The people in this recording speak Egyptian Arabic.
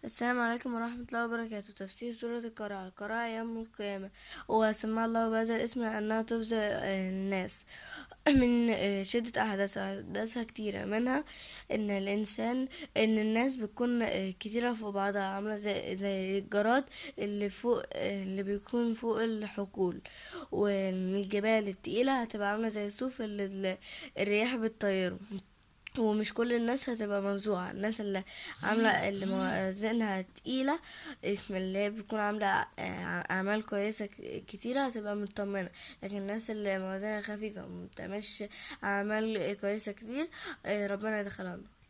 السلام عليكم ورحمة الله وبركاته تفسير سورة القارعة القارعة يوم القيامة وسمى الله بهذا الاسم لأنها تفزع الناس من شدة أحداثها أحداثها كتيرة منها إن الإنسان إن الناس بتكون كتيرة فوق بعضها عاملة زي, زي الجراد اللي فوق اللي بيكون فوق الحقول والجبال التقيلة هتبقى عاملة زي الصوف اللي الرياح بتطيره ومش كل الناس هتبقى منزوعة الناس اللي عاملة اللي موازينها تقيلة اسم اللي هي بتكون عاملة أعمال كويسة كتيرة هتبقى مطمنة لكن الناس اللي موازينها خفيفة ومبتعملش أعمال كويسة كتير ربنا يدخلها